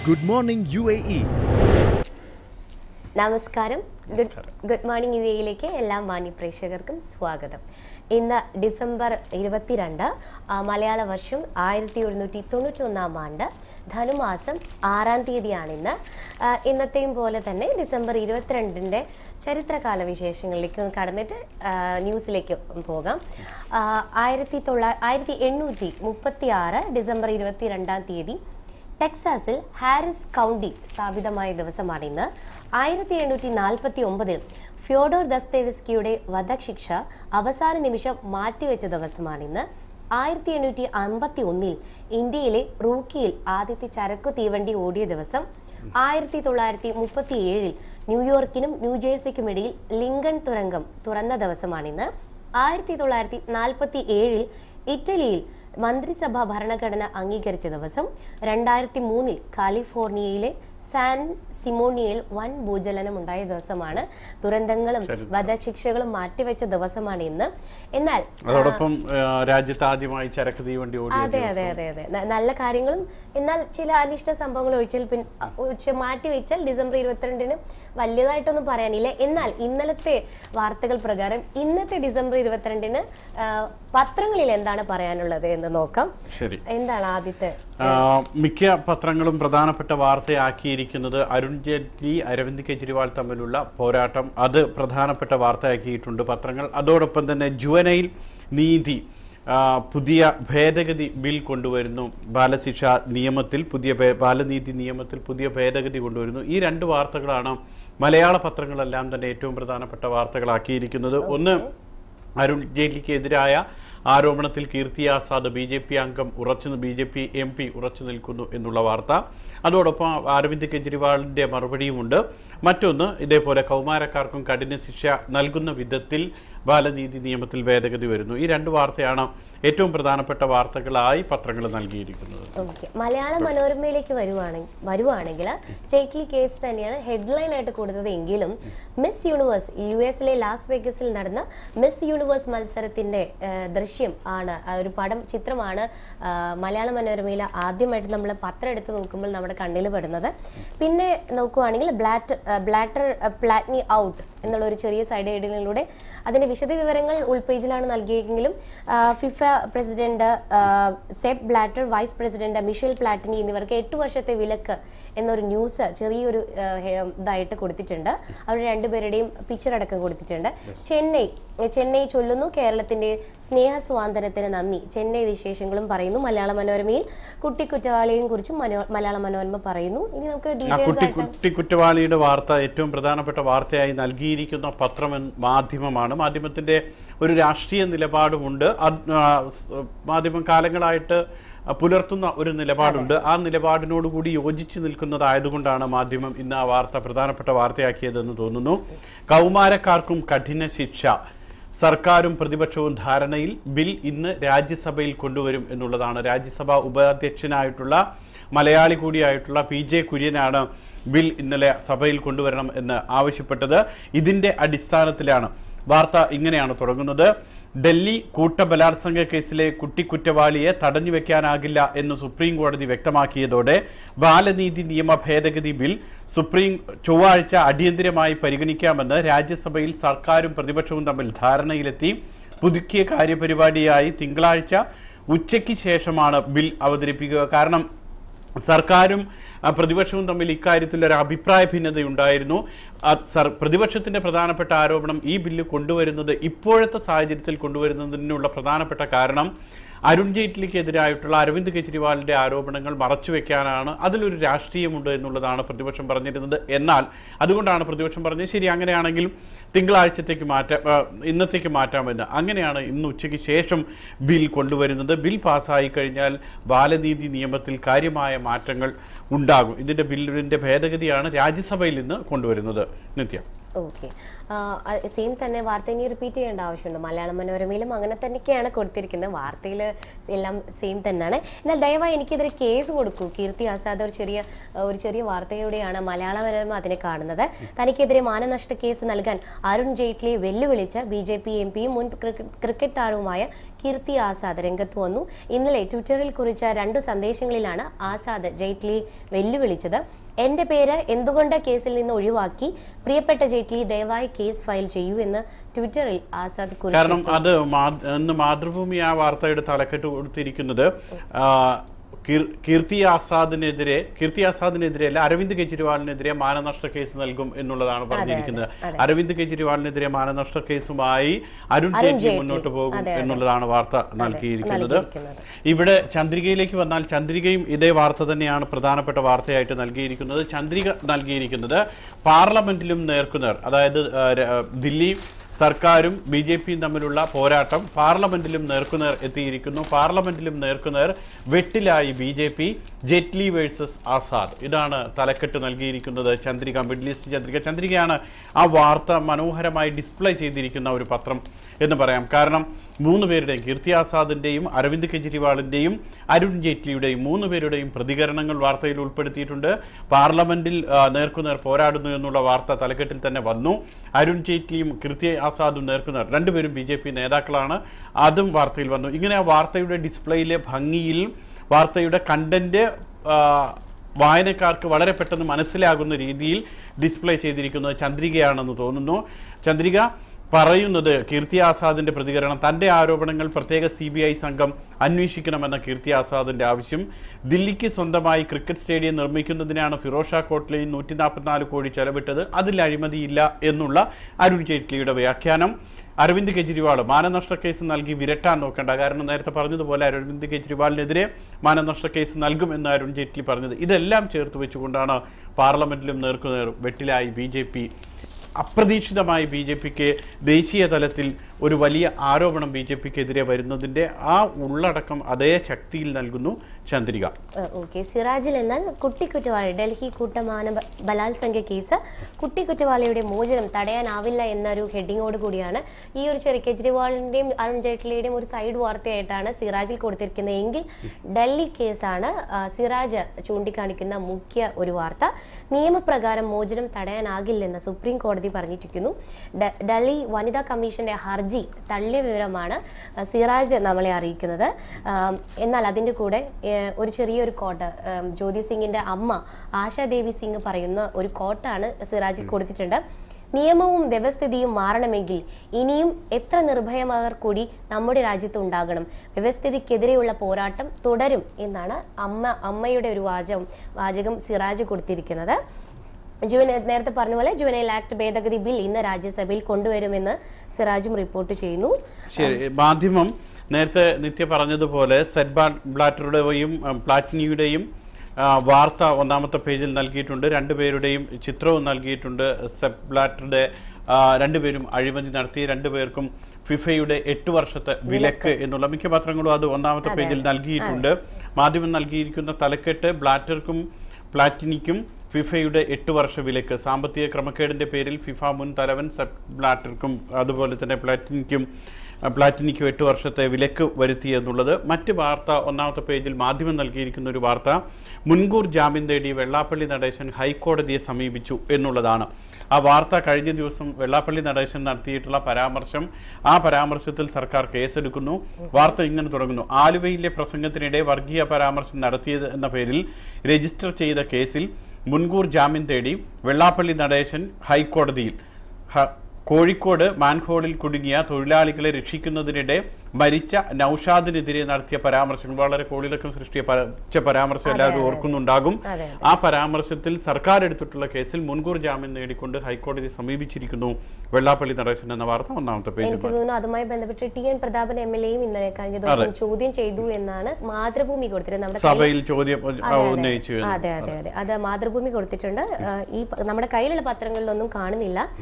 Good morning U A E നമസ്കാരം good good morning U എയിലേക്ക് എല്ലാ മാന്യ പ്രേക്ഷകർക്കും സ്വാഗതം ഇന്ന് ഡിസംബർ ഇരുപത്തിരണ്ട് ആ, മലയാള വർഷം ആയിരത്തി ഒരുന്നൂറ്റി തൊണ്ണൂറ്റി ഒന്നാം ആണ്ട് ധനുമാസം ആറാം തീയതിയാണ് ഇന്ന് ആ, ഇന്നത്തെയും പോലെ തന്നെ ഡിസംബർ ഇരുപത്തിരണ്ടിൻ്റെ ചരിത്രകാല വിശേഷങ്ങളിലേക്ക് ഒന്ന് കടന്നിട്ട് ആ, ന്യൂസിലേക്ക് പോകാം ആ, ആയിരത്തി തൊള്ള ആയിരത്തി എണ്ണൂറ്റി മുപ്പത്തി ആറ് ഡിസംബർ ഇരുപത്തിരണ്ടാം തീയതി ടെക്സാസിൽ ഹാരിസ് കൗണ്ടി സ്ഥാപിതമായ ദിവസമാണ് ഇന്ന് ആയിരത്തി എണ്ണൂറ്റി നാൽപ്പത്തി ഒമ്പതിൽ ഫ്യോഡോർ ദസ്തേവിസ്കിയുടെ വധശിക്ഷ അവസാന നിമിഷം മാറ്റിവെച്ച ദിവസമാണ് ഇന്ന് ആയിരത്തി എണ്ണൂറ്റി അമ്പത്തി ഒന്നിൽ ഇന്ത്യയിലെ റൂക്കിയിൽ ആദ്യത്തെ ചരക്കു തീവണ്ടി ഓടിയ ദിവസം ആയിരത്തി തൊള്ളായിരത്തി മുപ്പത്തി ഏഴിൽ ന്യൂയോർക്കിനും ന്യൂജേഴ്സിക്കും ഇടയിൽ ലിങ്കൺ തുരങ്കം തുറന്ന ദിവസമാണിന്ന് ആയിരത്തി തൊള്ളായിരത്തി നാൽപ്പത്തി ഏഴിൽ ഇറ്റലിയിൽ മന്ത്രിസഭാ ഭരണഘടന അംഗീകരിച്ച ദിവസം രണ്ടായിരത്തി മൂന്നിൽ കാലിഫോർണിയയിലെ സാൻ സിമോണിയയിൽ വൻ ഭൂചലനം ഉണ്ടായ ദിവസമാണ് ദുരന്തങ്ങളും വധശിക്ഷകളും മാറ്റിവെച്ച ദിവസമാണ് ഇന്ന് എന്നാൽ അതോടൊപ്പം ആ, രാജ്യത്ത് ആദ്യമായി ചരക്ക് തീവണ്ടി ഓടിയ അതെ അതെ അതെ അതെ ന- നല്ല കാര്യങ്ങളും എന്നാൽ ചില അനിഷ്ട സംഭവങ്ങൾ ഒഴിച്ചാൽ പിൻ ഒഴിച്ച് മാറ്റി വെച്ചാൽ ഡിസംബർ ഇരുപത്തിരണ്ടിന് വലിയതായിട്ടൊന്നും പറയാനില്ല എന്നാൽ ഇന്നലത്തെ വാർത്തകൾ പ്രകാരം ഇന്നത്തെ ഡിസംബർ ഇരുപത്തിരണ്ടിന് ആ, പത്രങ്ങളിൽ എന്താണ് പറയാനുള്ളത് എന്ന് നോക്കാം ശരി എന്താണ് ആദ്യത്തെ ആ, മിക്ക പത്രങ്ങളും പ്രധാനപ്പെട്ട വാർത്തയാക്കിയിരിക്കുന്നത് അരുൺ ജെയ്റ്റ്ലി അരവിന്ദ് കെജ്രിവാൾ തമ്മിലുള്ള പോരാട്ടം അത് പ്രധാനപ്പെട്ട വാർത്തയാക്കിയിട്ടുണ്ട് പത്രങ്ങൾ അതോടൊപ്പം തന്നെ ജുവനൈൽ നീതി ആ, പുതിയ ഭേദഗതി ബിൽ കൊണ്ടുവരുന്നു ബാലശിക്ഷ നിയമത്തിൽ പുതിയ ഭേ- ബാലനീതി നിയമത്തിൽ പുതിയ ഭേദഗതി കൊണ്ടുവരുന്നു ഈ രണ്ട് വാർത്തകളാണ് മലയാള പത്രങ്ങളെല്ലാം തന്നെ ഏറ്റവും പ്രധാനപ്പെട്ട വാർത്തകളാക്കിയിരിക്കുന്നത് ഒന്ന് അരുൺ ജെയ്റ്റ്ലിക്കെതിരായ ആരോപണത്തിൽ Kirti Azad B J P അംഗം ഉറച്ചു B J P M P ഉറച്ചു നിൽക്കുന്നു എന്നുള്ള വാർത്ത അതോടൊപ്പം അരവിന്ദ് കെജ്രിവാളിൻ്റെ മറുപടിയുമുണ്ട് മറ്റൊന്ന് ഇതേപോലെ കൗമാരക്കാർക്കും കഠിന ശിക്ഷ നൽകുന്ന വിധത്തിൽ ബാലനീതി നിയമത്തിൽ ഭേദഗതി വരുന്നു ഈ രണ്ട് വാർത്തയാണ് ഏറ്റവും പ്രധാനപ്പെട്ട വാർത്തകളായി പത്രങ്ങൾ നൽകിയിരിക്കുന്നത് ഓക്കെ മലയാള മനോരമയിലേക്ക് വരുവാണെങ്കിൽ വരുവാണെങ്കിൽ ജെയ്റ്റ്ലി കേസ് തന്നെയാണ് ഹെഡ്ലൈൻ ആയിട്ട് കൊടുത്തത് എങ്കിലും മിസ് യൂണിവേഴ്സ് യു എസിലെ ലാസ് വേഗസിൽ നടന്ന മിസ് യൂണിവേഴ്സ് മത്സരത്തിന്റെ ആ, ദൃശ്യം ആണ് ആ ഒരു പടം ചിത്രമാണ് ആ, മലയാള മനോരമയിൽ ആദ്യമായിട്ട് നമ്മൾ പത്രം എടുത്ത് നോക്കുമ്പോൾ നമ്മുടെ കണ്ണിൽ പെടുന്നത് പിന്നെ നോക്കുവാണെങ്കിൽ ബ്ലാറ്റർ ബ്ലാറ്റർ പ്ലാറ്റ്നി ഔട്ട് എന്നുള്ള ഒരു ചെറിയ സൈഡ് ഹെഡിങ്ങിലൂടെ അതിന്റെ വിശദവിവരങ്ങൾ ഉൾപേജിലാണ് നൽകിയെങ്കിലും ആ, ഫിഫ പ്രസിഡന്റ് ആ, Sepp Blatter vice president Michel Platini എന്നിവർക്ക് എട്ട് വർഷത്തെ വിലക്ക് എന്നൊരു ന്യൂസ് ചെറിയൊരു ആ, ഹെ- ഇതായിട്ട് കൊടുത്തിട്ടുണ്ട് അവർ രണ്ടുപേരുടെയും പിക്ചർ അടക്കം കൊടുത്തിട്ടുണ്ട് ചെന്നൈ ചെന്നൈ ചൊല്ലുന്നു കേരളത്തിന്റെ സ്നേഹ സ്വാതന്ത്ര്യത്തിന് നന്ദി ചെന്നൈ വിശേഷങ്ങളും പറയുന്നു മലയാള മനോരമയിൽ കുട്ടി കുറ്റവാളിയെയും കുറിച്ചും മനോ- മലയാള മനോരമ പറയുന്നു ഇനി നമുക്ക് ആ ഡീറ്റെയിൽസ് കുട്ടി ആയിട്ട് കുട്ടി കുറ്റവാളിയുടെ വാർത്ത ഏറ്റവും പ്രധാനപ്പെട്ട വാർത്തയായി നൽകിയിരിക്കുന്ന പത്രം എൻ- മാധ്യമമാണ് മാധ്യമത്തിന്റെ ഒരു രാഷ്ട്രീയ നിലപാടുമുണ്ട് അത്, ആ, സ്- മാധ്യമം കാലങ്ങളായിട്ട് പുലർത്തുന്ന ഒരു നിലപാടുണ്ട് ആ നിലപാടിനോടുകൂടി യോജിച്ചു നിൽക്കുന്നതായതുകൊണ്ടാണ് മാധ്യമം ഇന്ന് ആ വാർത്ത പ്രധാനപ്പെട്ട വാർത്തയാക്കിയതെന്ന് തോന്നുന്നു കൗമാരക്കാർക്കും കഠിന ശിക്ഷ സർക്കാരും പ്രതിപക്ഷവും ധാരണയിൽ ബിൽ ഇന്ന് രാജ്യസഭയിൽ കൊണ്ടുവരും എന്നുള്ളതാണ് രാജ്യസഭാ ഉപാധ്യക്ഷനായിട്ടുള്ള മലയാളി കൂടിയായിട്ടുള്ള പി ജെ കുര്യനാണ് ബിൽ ഇന്നലെ സഭയിൽ കൊണ്ടുവരണം എന്ന് ആവശ്യപ്പെട്ടത് ഇതിൻ്റെ അടിസ്ഥാനത്തിലാണ് വാർത്ത ഇങ്ങനെയാണ് തുടങ്ങുന്നത് ഡൽഹി കൂട്ടബലാത്സംഗ കേസിലെ കുട്ടിക്കുറ്റവാളിയെ തടഞ്ഞു വെക്കാനാകില്ല എന്ന് സുപ്രീം കോടതി വ്യക്തമാക്കിയതോടെ ബാലനീതി നിയമ ഭേദഗതി ബിൽ സുപ്രീം ചൊവ്വാഴ്ച അടിയന്തിരമായി പരിഗണിക്കാമെന്ന് രാജ്യസഭയിൽ സർക്കാരും പ്രതിപക്ഷവും തമ്മിൽ ധാരണയിലെത്തി പുതുക്കിയ കാര്യപരിപാടിയായി തിങ്കളാഴ്ച ഉച്ചയ്ക്ക് ശേഷമാണ് ബിൽ അവതരിപ്പിക്കുക കാരണം സർക്കാരും ആ, പ്രതിപക്ഷവും തമ്മിൽ ഇക്കാര്യത്തിൽ ഒരു അഭിപ്രായ ഭിന്നതയുണ്ടായിരുന്നു ആ, സർ പ്രതിപക്ഷത്തിന്റെ പ്രധാനപ്പെട്ട ആരോപണം ഈ ബില്ല് കൊണ്ടുവരുന്നത് ഇപ്പോഴത്തെ സാഹചര്യത്തിൽ കൊണ്ടുവരുന്നതിനുള്ള പ്രധാനപ്പെട്ട കാരണം അരുൺ ജെയ്റ്റ്ലിക്കെതിരായിട്ടുള്ള അരവിന്ദ് കെജ്രിവാളിന്റെ ആരോപണങ്ങൾ മറച്ചുവെക്കാനാണ് അതിലൊരു രാഷ്ട്രീയമുണ്ട് എന്നുള്ളതാണ് പ്രതിപക്ഷം പറഞ്ഞിരുന്നത് എന്നാൽ അതുകൊണ്ടാണ് പ്രതിപക്ഷം പറഞ്ഞത് ശരി അങ്ങനെയാണെങ്കിൽ തിങ്കളാഴ്ചത്തേക്ക് മാറ്റാം ആ, ഇന്നത്തേക്ക് മാറ്റാമെന്ന് അങ്ങനെയാണ് ഇന്ന് ഉച്ചയ്ക്ക് ശേഷം ബിൽ കൊണ്ടുവരുന്നത് ബിൽ പാസ്സായി കഴിഞ്ഞാൽ ബാലനീതി നിയമത്തിൽ കാര്യമായ മാറ്റങ്ങൾ ഉണ്ടാകും ഇതിന്റെ ബില്ലിന്റെ ഭേദഗതിയാണ് രാജ്യസഭയിൽ നിന്ന് കൊണ്ടുവരുന്നത് നിത്യ ഓക്കെ സെയിം തന്നെ വാർത്ത ഇനി റിപ്പീറ്റ് ചെയ്യേണ്ട ആവശ്യമുണ്ട് മലയാള മനോരമയിലും അങ്ങനെ തന്നെയൊക്കെയാണ് കൊടുത്തിരിക്കുന്നത് വാർത്തയിൽ എല്ലാം സെയിം തന്നെയാണ് എന്നാൽ ദയവായി എനിക്കെതിരെ കേസ് കൊടുക്കൂ കീർത്തി ആസാദ് ഒരു ചെറിയ ആ, ഒരു ചെറിയ വാർത്തയോടെയാണ് മലയാള മനോരമ അതിനെ കാണുന്നത് തനിക്കെതിരെ മാനനഷ്ട കേസ് നൽകാൻ അരുൺ ജെയ്റ്റ്ലിയെ വെല്ലുവിളിച്ച ബി ജെ പി എം പിയും മുൻ ക്രിക്ക- ക്രിക്കറ്റ് താരവുമായ കീർത്തി ആസാദ് രംഗത്ത് വന്നു ഇന്നലെ ട്വിറ്ററിൽ കുറിച്ച രണ്ടു സന്ദേശങ്ങളിലാണ് ആസാദ് ജെയ്റ്റ്ലി വെല്ലുവിളിച്ചത് എന്റെ പേര് എന്തുകൊണ്ട് കേസിൽ നിന്ന് ഒഴിവാക്കി പ്രിയപ്പെട്ട ജെയ്റ്റ്ലി ദയവായി കേസ് ഫയൽ ചെയ്യൂ എന്ന് ട്വിറ്ററിൽ ആസാദ് കുറിച്ചു കാരണം അത് മാ- ഇന്ന് മാതൃഭൂമി ആ വാർത്തയുടെ തലക്കെട്ട് കൊടുത്തിരിക്കുന്നത് ആ, കീർ- കീർത്തി ആസാദിനെതിരെ കീർത്തി ആസാദിനെതിരെ അല്ല അരവിന്ദ് കെജ്രിവാളിനെതിരെ മാനനഷ്ട കേസ് നൽകും എന്നുള്ളതാണ് പറഞ്ഞിരിക്കുന്നത് അരവിന്ദ് കെജ്രിവാളിനെതിരെ മാനനഷ്ട കേസുമായി അരുൺ ജെയ്റ്റ്ലി മുന്നോട്ട് പോകും എന്നുള്ളതാണ് വാർത്ത നൽകിയിരിക്കുന്നത് നൽകിയിരിക്കുന്നത്. ഇവിടെ ചന്ദ്രികയിലേക്ക് വന്നാൽ ചന്ദ്രികയും ഇതേ വാർത്ത തന്നെയാണ് പ്രധാനപ്പെട്ട വാർത്തയായിട്ട് നൽകിയിരിക്കുന്നത് ചന്ദ്രിക നൽകിയിരിക്കുന്നത് പാർലമെന്റിലും നേർക്കുനേർ അതായത് ആ, ര- ആ, ദില്ലി സർക്കാരും ബി ജെ പിയും തമ്മിലുള്ള പോരാട്ടം പാർലമെന്റിലും നേർക്കുനേർ എത്തിയിരിക്കുന്നു പാർലമെന്റിലും നേർക്കുനേർ വെട്ടിലായി B J P Jaitley versus Azad ഇതാണ് തലക്കെട്ട് നൽകിയിരിക്കുന്നത് ചന്ദ്രിക മിഡിൽ ഈസ്റ്റ് ചന്ദ്രിക ചന്ദ്രികയാണ് ആ വാർത്ത മനോഹരമായി ഡിസ്പ്ലേ ചെയ്തിരിക്കുന്ന ഒരു പത്രം എന്ന് പറയാം കാരണം മൂന്ന് പേരുടെയും കീർത്തി ആസാദിന്റെയും അരവിന്ദ് കെജ്രിവാളിന്റെയും അരുൺ ജെയ്റ്റ്ലിയുടെയും മൂന്ന് പേരുടെയും പ്രതികരണങ്ങൾ വാർത്തയിൽ ഉൾപ്പെടുത്തിയിട്ടുണ്ട് പാർലമെന്റിൽ ആ, നേർക്കുനേർ പോരാടുന്നു എന്നുള്ള വാർത്ത തലക്കെട്ടിൽ തന്നെ വന്നു അരുൺ ജെയ്റ്റ്ലിയും കീർത്തി ആസാദും നേർക്കുനേർ രണ്ടുപേരും ബി ജെ പി നേതാക്കളാണ് അതും വാർത്തയിൽ വന്നു ഇങ്ങനെ ആ വാർത്തയുടെ ഡിസ്പ്ലേയിലെ ഭംഗിയിൽ വാർത്തയുടെ കണ്ടന്റ് വായനക്കാർക്ക് വളരെ പെട്ടെന്ന് മനസ്സിലാകുന്ന രീതിയിൽ ഡിസ്പ്ലേ ചെയ്തിരിക്കുന്നത് ചന്ദ്രികയാണെന്ന് തോന്നുന്നു ചന്ദ്രിക പറയുന്നത് കീർത്തി ആസാദിന്റെ പ്രതികരണം തന്റെ ആരോപണങ്ങൾ പ്രത്യേക സി ബി ഐ സംഘം അന്വേഷിക്കണമെന്ന കീർത്തി ആസാദിന്റെ ആവശ്യം ദില്ലിക്ക് സ്വന്തമായി ക്രിക്കറ്റ് സ്റ്റേഡിയം നിർമ്മിക്കുന്നതിനാണ് ഫിറോഷ കോട്ട്ലയിൽ നൂറ്റി നാൽപ്പത്തിനാല് കോടി ചെലവിട്ടത് അതിൽ അഴിമതിയില്ല എന്നുള്ള അരുൺ ജെയ്റ്റ്ലിയുടെ വ്യാഖ്യാനം അരവിന്ദ് കെജ്രിവാൾ മാനനഷ്ട കേസ് നൽകി വിരട്ടാൻ നോക്കേണ്ട കാരണം നേരത്തെ പറഞ്ഞതുപോലെ അരവിന്ദ് കെജ്രിവാളിനെതിരെ മാനനഷ്ട കേസ് നൽകുമെന്ന് അരുൺ ജെയ്റ്റ്ലി പറഞ്ഞത് ഇതെല്ലാം ചേർത്ത് വെച്ചുകൊണ്ടാണ് പാർലമെന്റിലും നേർക്കുനേർ വെട്ടിലായി ബി ജെ പി അപ്രതീക്ഷിതമായി ബി ജെ പിക്ക് ദേശീയ തലത്തിൽ ഒരു വലിയ ആരോപണം ബി ജെ പിക്കെതിരെ വരുന്നതിൻ്റെ ആ ഉള്ളടക്കം അതേ ശക്തിയിൽ നൽകുന്നു ചന്ദ്രിക ഓക്കെ സിറാജിൽ എന്നാൽ കുട്ടിക്കുറ്റവാളി ഡൽഹി കൂട്ടമാന ബ- ബലാത്സംഗ കേസ് കുട്ടിക്കുറ്റവാളിയുടെ മോചനം തടയാനാവില്ല എന്നൊരു ഹെഡിങ്ങോട് കൂടിയാണ് ഈ ഒരു ചെറിയ കെജ്രിവാളിന്റെയും അരുൺ ജെയ്റ്റ്ലിയുടെയും ഒരു സൈഡ് വാർത്തയായിട്ടാണ് സിറാജിൽ കൊടുത്തിരിക്കുന്നത് എങ്കിൽ ഡൽഹി കേസാണ് ആ, സിറാജ് ചൂണ്ടിക്കാണിക്കുന്ന മുഖ്യ ഒരു വാർത്ത നിയമപ്രകാരം മോചനം തടയാനാകില്ലെന്ന് സുപ്രീം കോടതി പറഞ്ഞിരിക്കുന്നു ഡ- ഡൽഹി വനിതാ കമ്മീഷന്റെ ഹർജി തള്ളിയ വിവരമാണ് ആ, സിറാജ് നമ്മളെ അറിയിക്കുന്നത് ആം, എന്നാൽ അതിൻ്റെ കൂടെ ഏ, ഒരു ചെറിയൊരു കോട്ട് ആം, ജ്യോതി സിംഗിന്റെ അമ്മ ആശാദേവി സിംഗ് പറയുന്ന ഒരു കോട്ടാണ് സിറാജിൽ കൊടുത്തിട്ടുണ്ട് നിയമവും വ്യവസ്ഥിതിയും മാറണമെങ്കിൽ ഇനിയും എത്ര നിർഭയമാർ കൂടി നമ്മുടെ രാജ്യത്ത് ഉണ്ടാകണം വ്യവസ്ഥിതിക്കെതിരെയുള്ള പോരാട്ടം തുടരും എന്നാണ് അമ്മ അമ്മയുടെ ഒരു വാചകം വാചകം സിറാജ് കൊടുത്തിരിക്കുന്നത് ജുവന നേരത്തെ പറഞ്ഞ പോലെ ജുവനൈൽ ആക്ട് ഭേദഗതി ബിൽ ഇന്ന് രാജ്യസഭയിൽ കൊണ്ടുവരുമെന്ന് സിറാജും റിപ്പോർട്ട് ചെയ്യുന്നു ശരി മാധ്യമം നേരത്തെ നിത്യ പറഞ്ഞതുപോലെ സെറ്റ് ബാ- ബ്ലാറ്ററുടെയും ഉം, പ്ലാറ്റിനിയുടെയും ആ, വാർത്ത ഒന്നാമത്തെ പേജിൽ നൽകിയിട്ടുണ്ട് രണ്ടുപേരുടെയും ചിത്രവും നൽകിയിട്ടുണ്ട് സെറ്റ് ബ്ലാറ്ററുടെ ആ, രണ്ടുപേരും അഴിമതി നടത്തി രണ്ടുപേർക്കും ഫിഫയുടെ എട്ട് വർഷത്തെ വിലക്ക് എന്നുള്ള മിക്ക പത്രങ്ങളും അത് ഒന്നാമത്തെ പേജിൽ നൽകിയിട്ടുണ്ട് മാധ്യമം നൽകിയിരിക്കുന്ന തലക്കെട്ട് ബ്ലാറ്റർക്കും പ്ലാറ്റിനിക്കും ഫിഫയുടെ എട്ട് വർഷ വിലക്ക് സാമ്പത്തിക ക്രമക്കേടിന്റെ പേരിൽ ഫിഫ മുൻ തലവൻ സെപ്പ് ബ്ലാറ്റർക്കും അതുപോലെ തന്നെ പ്ലാറ്റിനിക്കും അഹ് പ്ലാറ്റിനിക്കും എട്ട് വർഷത്തെ വിലക്ക് വരുത്തി എന്നുള്ളത് മറ്റ് വാർത്ത ഒന്നാമത്തെ പേജിൽ മാധ്യമം നൽകിയിരിക്കുന്ന ഒരു വാർത്ത മുൻകൂർ ജാമ്യം തേടി വെള്ളാപ്പള്ളി നടേശൻ ഹൈക്കോടതിയെ സമീപിച്ചു എന്നുള്ളതാണ് ആ വാർത്ത കഴിഞ്ഞ ദിവസം വെള്ളാപ്പള്ളി നടേശൻ നടത്തിയിട്ടുള്ള പരാമർശം ആ പരാമർശത്തിൽ സർക്കാർ കേസെടുക്കുന്നു വാർത്ത ഇങ്ങനെ തുടങ്ങുന്നു ആലുവയിലെ പ്രസംഗത്തിനിടെ വർഗീയ പരാമർശം നടത്തിയത് എന്ന പേരിൽ രജിസ്റ്റർ ചെയ്ത കേസിൽ മുൻകൂർ ജാമ്യം തേടി വെള്ളാപ്പള്ളി നടേശൻ ഹൈക്കോടതിയിൽ ഹ- കോഴിക്കോട് മാൻഹോളിൽ കുടുങ്ങിയ തൊഴിലാളികളെ രക്ഷിക്കുന്നതിനിടെ മരിച്ച നൌഷാദിനെതിരെ നടത്തിയ പരാമർശം വളരെ കോളിളക്കം സൃഷ്ടിയ പരച്ച പരാമർശം എല്ലാവരും ഓർക്കുന്നുണ്ടാകും അതെ, ആ പരാമർശത്തിൽ സർക്കാർ എടുത്തിട്ടുള്ള കേസിൽ മുൻകൂർ ജാമ്യം നേടിക്കൊണ്ട് ഹൈക്കോടതി സമീപിച്ചിരിക്കുന്നു വെള്ളാപ്പള്ളി നടേശൻ എന്ന വാർത്ത ഒന്നാമത്തെ പേജിൽ എനിക്ക് തോന്നുന്നു അതുമായി ബന്ധപ്പെട്ട് T N Prathapan M L എയും ഇന്നലെ കഴിഞ്ഞ ദിവസം ചോദ്യം ചെയ്തു എന്നാണ് മാതൃഭൂമി കൊടുത്തിരുന്നത് നമ്മുടെ കയ്യിൽ- സഭയിൽ ചോദ്യം അതെ, അതെ. ഉന്നയിച്ചു എന്ന്. അതെ അതെ അതെ അത് മാതൃഭൂമി കൊടുത്തിട്ടുണ്ട് ആ, ഈ പ- നമ്മുടെ കയ്യിലുള്ള പത്രങ്ങളിലൊന്നും കാണുന്നില്ല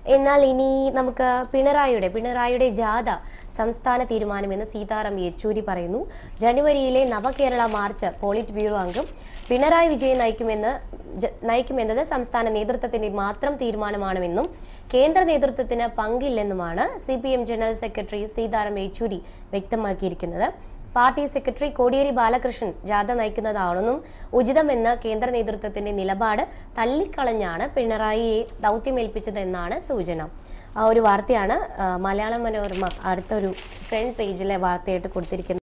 എന്നാൽ ഇനി നമുക്ക് പിണറായിയുടെ പിണറായിയുടെ ജാഥ സംസ്ഥാന തീരുമാനമെന്ന് സീതാറാം യെച്ചൂരി പറയുന്നു ജനുവരിയിലെ നവകേരള മാർച്ച് പോളിറ്റ് ബ്യൂറോ അംഗം പിണറായി വിജയൻ നയിക്കുമെന്ന് ജ- നയിക്കുമെന്നത് സംസ്ഥാന നേതൃത്വത്തിന്റെ മാത്രം തീരുമാനമാണെന്നും കേന്ദ്ര നേതൃത്വത്തിന് പങ്കില്ലെന്നുമാണ് C P M general secretary Sitaram Yechury വ്യക്തമാക്കിയിരിക്കുന്നത് പാർട്ടി സെക്രട്ടറി കോടിയേരി ബാലകൃഷ്ണൻ ജാഥ നയിക്കുന്നതാണെന്നും ഉചിതമെന്ന് കേന്ദ്ര നേതൃത്വത്തിന്റെ നിലപാട് തള്ളിക്കളഞ്ഞാണ് പിണറായിയെ ദൗത്യമേൽപ്പിച്ചതെന്നാണ് സൂചന ആ ഒരു വാർത്തയാണ് ആ, മലയാള മനോരമ അടുത്തൊരു ഫ്രണ്ട് പേജിലെ വാർത്തയായിട്ട് കൊടുത്തിരിക്കുന്നത്